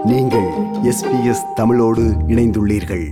நீங்கள் எஸ்பிஎஸ் தமிழோடு இணைந்துள்ளீர்கள்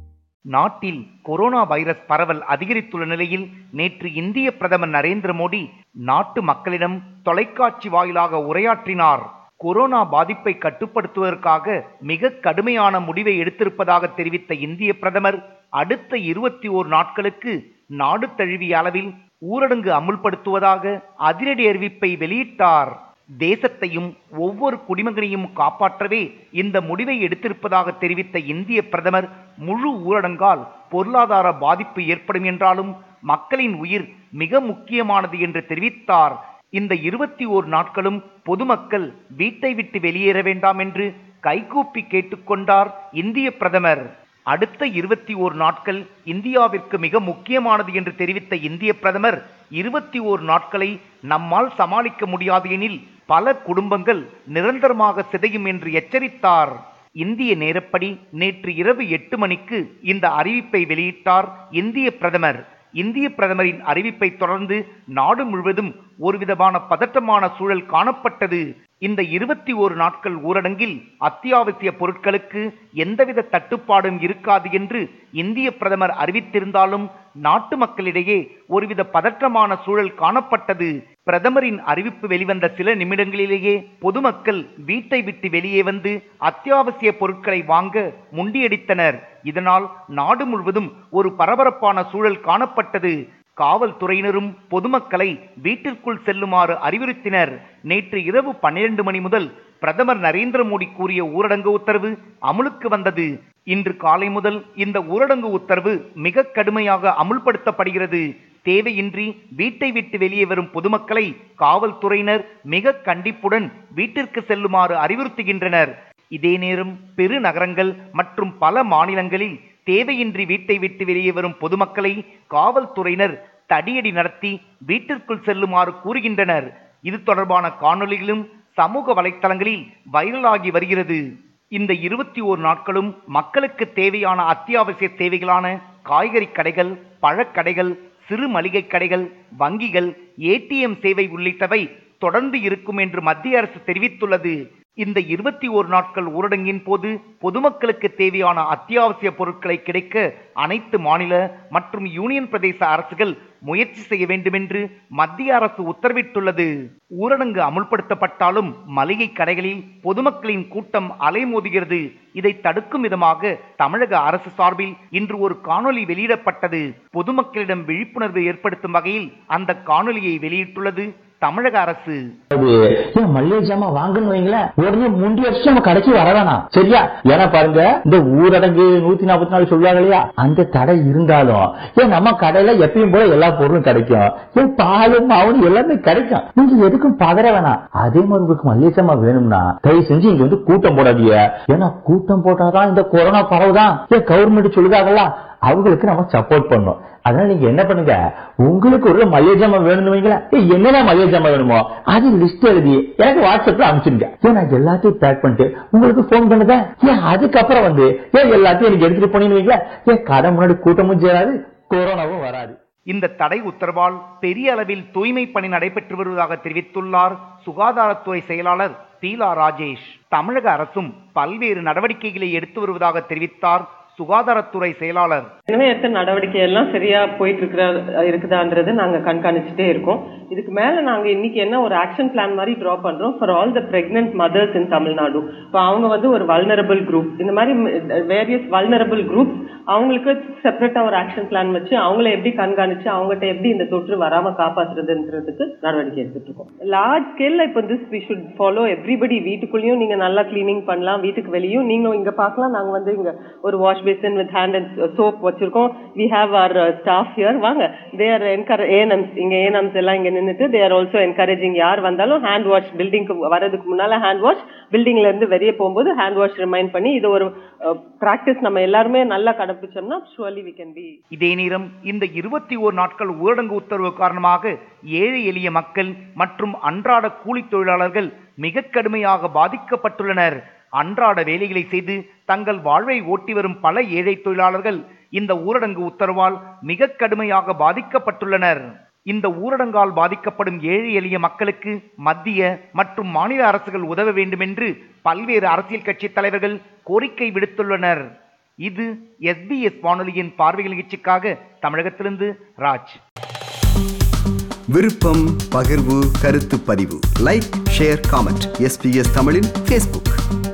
நாட்டில் கொரோனா வைரஸ் பரவல் அதிகரித்துள்ள நிலையில் நேற்று இந்திய பிரதமர் நரேந்திர மோடி நாட்டு மக்களிடம் தொலைக்காட்சி வாயிலாக உரையாற்றினார் கொரோனா பாதிப்பை கட்டுப்படுத்துவதற்காக மிக கடுமையான முடிவை எடுத்திருப்பதாக தெரிவித்த இந்திய பிரதமர் அடுத்த இருபத்தி ஓர் நாட்களுக்கு நாடு தழுவிய அளவில் ஊரடங்கு அமுல்படுத்துவதாக அதிரடி அறிவிப்பை வெளியிட்டார் தேசத்தையும் ஒவ்வொரு குடிமகனையும் காப்பாற்றவே இந்த முடிவை எடுத்திருப்பதாக தெரிவித்த இந்திய பிரதமர் முழு ஊரடங்கால் பொருளாதார பாதிப்பு ஏற்படும் என்றாலும் மக்களின் உயிர் மிக முக்கியமானது என்று தெரிவித்தார் இந்த இருபத்தி ஓர் நாட்களும் பொதுமக்கள் வீட்டை விட்டு வெளியேற வேண்டாம் என்று கைகூப்பி கேட்டுக்கொண்டார் இந்திய பிரதமர் அடுத்த இருபத்தி ஓர் நாட்கள் இந்தியாவிற்கு மிக முக்கியமானது என்று தெரிவித்த இந்திய பிரதமர் இருபத்தி ஓர் நாட்களை நம்மால் சமாளிக்க முடியாது எனில் பல குடும்பங்கள் நிரந்தரமாக சிதையும் என்று எச்சரித்தார் இந்திய நேரப்படி நேற்று இரவு எட்டு மணிக்கு இந்த அறிவிப்பை வெளியிட்டார் இந்திய பிரதமர் இந்திய பிரதமரின் அறிவிப்பை தொடர்ந்து நாடு முழுவதும் ஒருவிதமான பதட்டமான சூழல் காணப்பட்டது இந்த இருபத்தி ஓரு நாட்கள் ஊரடங்கில் அத்தியாவசிய பொருட்களுக்கு எந்தவித தட்டுப்பாடும் இருக்காது என்று இந்திய பிரதமர் அறிவித்திருந்தாலும் நாட்டு மக்களிடையே ஒருவித பதற்றமான சூழல் காணப்பட்டது பிரதமரின் அறிவிப்பு வெளிவந்த சில நிமிடங்களிலேயே பொதுமக்கள் வீட்டை விட்டு வெளியே வந்து அத்தியாவசிய பொருட்களை வாங்க முண்டியடித்தனர் இதனால் நாடு முழுவதும் ஒரு பரபரப்பான சூழல் காணப்பட்டது காவல்துறையினரும் பொதுமக்களை வீட்டிற்குள் செல்லுமாறு அறிவுறுத்தினர் நேற்று இரவு பன்னிரண்டு மணி முதல் பிரதமர் நரேந்திர மோடி கூறிய ஊரடங்கு உத்தரவு அமுலுக்கு வந்தது இன்று காலை முதல் இந்த ஊரடங்கு உத்தரவு மிக கடுமையாக அமுல்படுத்தப்படுகிறது தேவையின்றி வீட்டை விட்டு வெளியே வரும் பொதுமக்களை காவல்துறையினர் மிக கண்டிப்புடன் வீட்டிற்கு செல்லுமாறு அறிவுறுத்துகின்றனர் இதே நேரம் பெருநகரங்கள் மற்றும் பல மாநிலங்களில் தேவையின்றி வீட்டை விட்டு வெளியே வரும் பொதுமக்களை காவல்துறையினர் தடியடி நடத்தி வீட்டிற்குள் செல்லுமாறு கூறுகின்றனர் இது தொடர்பான காணொளிகளும் சமூக வலைத்தளங்களில் வைரலாகி வருகிறது இந்த இருபத்தி ஓர் நாட்களும் மக்களுக்கு தேவையான அத்தியாவசிய தேவைகளான காய்கறி கடைகள் பழக்கடைகள் சிறு மளிகை கடைகள் வங்கிகள் ஏடிஎம் சேவை உள்ளிட்டவை தொடர்ந்து இருக்கும் என்று மத்திய அரசு தெரிவித்துள்ளது இந்த இருபத்தி ஓர் நாட்கள் ஊரடங்கின் போது பொதுமக்களுக்கு தேவையான அத்தியாவசிய பொருட்களை கிடைக்க அனைத்து மாநில மற்றும் யூனியன் பிரதேச அரசுகள் முயற்சி செய்ய வேண்டுமென்று மத்திய அரசு உத்தரவிட்டுள்ளது ஊரடங்கு அமுல்படுத்தப்பட்டாலும் மளிகை கடைகளில் பொதுமக்களின் கூட்டம் அலைமோதுகிறது இதை தடுக்கும் விதமாக தமிழக அரசு சார்பில் இன்று ஒரு காணொலி வெளியிடப்பட்டது பொதுமக்களிடம் விழிப்புணர்வு ஏற்படுத்தும் வகையில் அந்த காணொலியை வெளியிட்டுள்ளது தமிழக அரசு அது ஏன் மல்லிகை ஜாமான் வாங்கன்னு வைங்களேன் உடனே முண்டி அடிச்சு நம்ம கடைக்கு வர வேணாம் சரியா ஏன்னா பாருங்க இந்த ஊரடங்கு நூத்தி நாற்பத்தி நாலு சொல்லுவாங்க இல்லையா அந்த தடை இருந்தாலும் ஏன் நம்ம கடையில எப்பயும் போல எல்லா பொருளும் கிடைக்கும் ஏன் பாலும் மாவும் எல்லாமே கிடைக்கும் நீங்க எதுக்கும் பதற வேணாம் அதே மாதிரி உங்களுக்கு மல்லிகை ஜாமான் வேணும்னா தயவு செஞ்சு இங்க வந்து கூட்டம் போடாதீங்க ஏன்னா கூட்டம் போட்டாதான் இந்த கொரோனா பரவுதான் ஏன் கவர்மெண்ட் சொல்லுதாங்கல்ல அவங்களுக்கு நம்ம சப்போர்ட் பண்ணணும் அதனால நீங்க என்ன பண்ணுங்க உங்களுக்கு ஒரு மளிகை ஜாமான் வேணும்னு வைங்களேன் ஏய், என்னென்ன மளிகை ஜாமான் வேணுமோ அது லிஸ்ட் எழுதி எனக்கு வாட்ஸ்அப்ல அனுப்பிச்சிருங்க ஏன் நான் எல்லாத்தையும் பேக் பண்ணிட்டு உங்களுக்கு போன் பண்ணுதேன் ஏன் அதுக்கப்புறம் வந்து ஏன் எல்லாத்தையும் எனக்கு எடுத்துட்டு போனீங்கன்னு வைங்களேன் ஏன் கடை முன்னாடி கூட்டமும் சேராது கொரோனாவும் வராது இந்த தடை உத்தரவால் பெரிய அளவில் தூய்மை பணி நடைபெற்று வருவதாக தெரிவித்துள்ளார் சுகாதாரத்துறை செயலாளர் பீலா ராஜேஷ் தமிழக அரசும் பல்வேறு நடவடிக்கைகளை எடுத்து வருவதாக தெரிவித்தார் சுகாதாரத்துறை செயலாளர் எனவே எடுத்த நடவடிக்கை எல்லாம் சரியா போயிட்டு இருக்கிற இருக்குதான்றது நாங்க கண்காணிச்சுட்டே இருக்கோம் இதுக்கு மேல நாங்க இன்னைக்கு என்ன ஒரு ஆக்ஷன் பிளான் மாதிரி டிரா பண்றோம் for all the pregnant mothers in Tamil Nadu இப்போ அவங்க வந்து ஒரு வல்னரபிள் குரூப் இந்த மாதிரி வேரியஸ் வல்னரபிள் குரூப் அவங்களுக்கு செப்பரேட்டா ஒரு ஆக்ஷன் பிளான் வச்சு அவங்கள எப்படி கண்காணிச்சு அவங்ககிட்ட எப்படி இந்த தொற்று வராம காப்பாத்துறதுன்றதுக்கு நடவடிக்கை எடுத்துட்டு இருக்கோம் லார்ஜ் ஸ்கேல்ல இப்போ this we should follow everybody வீட்டுக்குள்ளேயும் நீங்க நல்லா கிளீனிங் பண்ணலாம் வீட்டுக்கு வெளியும் நீங்க இங்க பார்க்கலாம் நாங்க வந்து இங்க ஒரு wash basin with hand and soap வச்சிருக்கோம் we have our staff here வாங்க தே ஆர் என்கர ஏஎன்எம்ஸ் இங்க ஏஎன்எம்ஸ் எல்லாம் இங்க நின்னுட்டு தே ஆர் ஆல்சோ என்கரேஜிங் யார் வந்தாலும் ஹேண்ட் வாஷ் பில்டிங்க்கு வரதுக்கு முன்னால ஹேண்ட் வாஷ் பில்டிங்ல இருந்து வெளியே போகும்போது ஹேண்ட் வாஷ் ரிமைண்ட் பண்ணி இது ஒரு பிராக்டிஸ் நம்ம எல்லாருமே நல்லா கடைபிடிச்சோம்னா ஷுவலி வி கேன் பி இதே நேரம் இந்த இருபத்தி ஓர் நாட்கள் ஊரடங்கு உத்தரவு காரணமாக ஏழை எளிய மக்கள் மற்றும் அன்றாட கூலி தொழிலாளர்கள் மிக கடுமையாக பாதிக்கப்பட்டுள்ளனர் அன்றாட வேலைகளை செய்து தங்கள் வாழ்வை ஓட்டி வரும் பல ஏழை தொழிலாளர்கள் இந்த ஊரடங்கு உத்தரவால் மிக கடுமையாக பாதிக்கப்பட்டுள்ளனர் இந்த ஊரடங்கால் பாதிக்கப்படும் ஏழை எளிய மக்களுக்கு மத்திய மற்றும் மாநில அரசுகள் உதவ வேண்டும் என்று பல்வேறு அரசியல் கட்சி தலைவர்கள் கோரிக்கை விடுத்துள்ளனர் இது எஸ்பிஎஸ் வானொலியின் பார்வைகள் நிகழ்ச்சிக்காக தமிழகத்திலிருந்து ராஜ் விருப்பம் பகிர்வு கருத்து பதிவு லைக் ஷேர் காமெண்ட் எஸ்பிஎஸ் தமிழின் ஃபேஸ்புக்